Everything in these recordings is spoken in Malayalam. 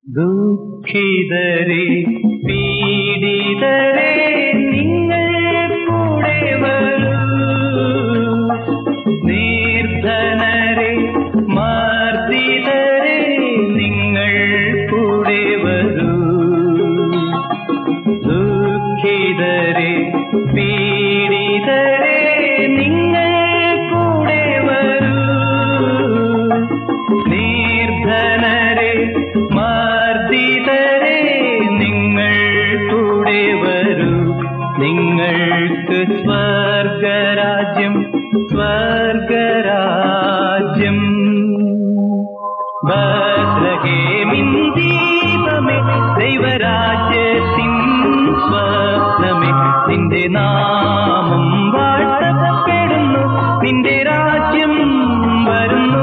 ദുഃഖിതരെ പീഡിതരെ നിങ്ങൾ കൂടെ വരൂ നിർധനരെ മർദ്ദിതരെ നിങ്ങൾ കൂടെ വരൂ ദുഃഖിതരെ പീഡിതരെ നിങ്ങൾ കൂടെ വരൂ നിർധനരെ മർദ്ദിതരെ നിങ്ങൾ കൂടെ വരൂ നിങ്ങൾക്ക് സ്വർഗരാജ്യം സ്വർഗരാജ്യം ബദ്രഹേമിൻ ദീപമേ ദൈവരാജ്യത്തിൻ സ്വപ്നമേ നിന്റെ നാമം വാഴ്ത്തപ്പെടുന്നു നിന്റെ രാജ്യം വരുന്നു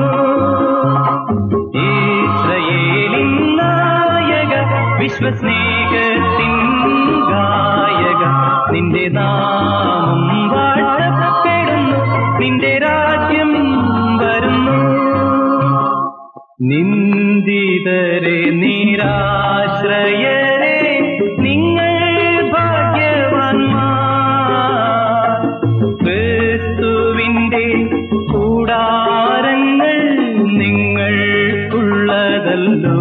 ഇസ്രയേലിൻ നായക വിശ്വസ്നേഹത്തിൻ ഗായക നിന്റെ നാമം വാഴ്ത്തപ്പെടുന്നു നിന്റെ രാജ്യം വരുന്നു നിന്ദിതരെ നിരാശ്രയരെ നിങ്ങൾ ഭാഗ്യവാന്മാർ ക്രിസ്തുവിന്റെ കൂടാരങ്ങൾ നിങ്ങൾക്കുള്ളതല്ലോ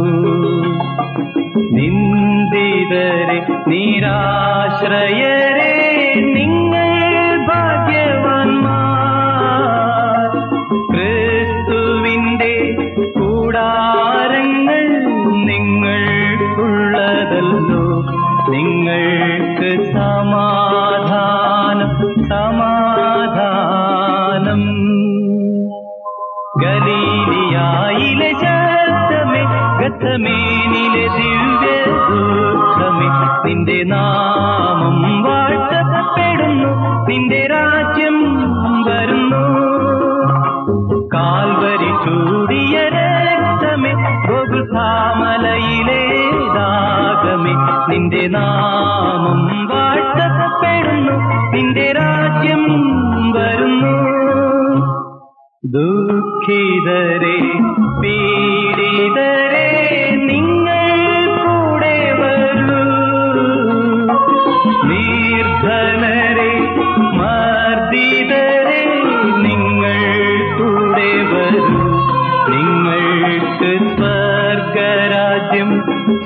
നിന്ദിതരെ നിരാശ്രയരെ നിങ്ങൾ ഭാഗ്യവാന്മാർ ക്രിസ്തുവിന്റെ കൂടാരങ്ങൾ നിങ്ങൾക്കുള്ളതല്ലോ നിങ്ങൾക്ക് സമാധാനം സമാധാനം ഗലീലിയായിലെ ശബ്ദമേ ഗത്തമേനിലെ ദിവ്യ ദുഃഖമേ നിന്റെ നാമം വാഴ്ത്തപ്പെടുന്നു നിന്റെ രാജ്യം വരുന്നു കാൽവരി ചൂടിയ രക്തമേ ഗോകുൽധാമലയിലെ ദാഗമേ നിന്റെ നാമം വാഴ്ത്തപ്പെടുന്നു നിന്റെ രാജ്യം വരുന്നു ദുഃഖിതരെ പീഡിതരെ നിങ്ങൾ കൂടെ വരൂ നിർധനരെ മർദ്ദിതരെ നിങ്ങൾ കൂടെ വരൂ നിങ്ങൾക്ക് സ്വർഗരാജ്യം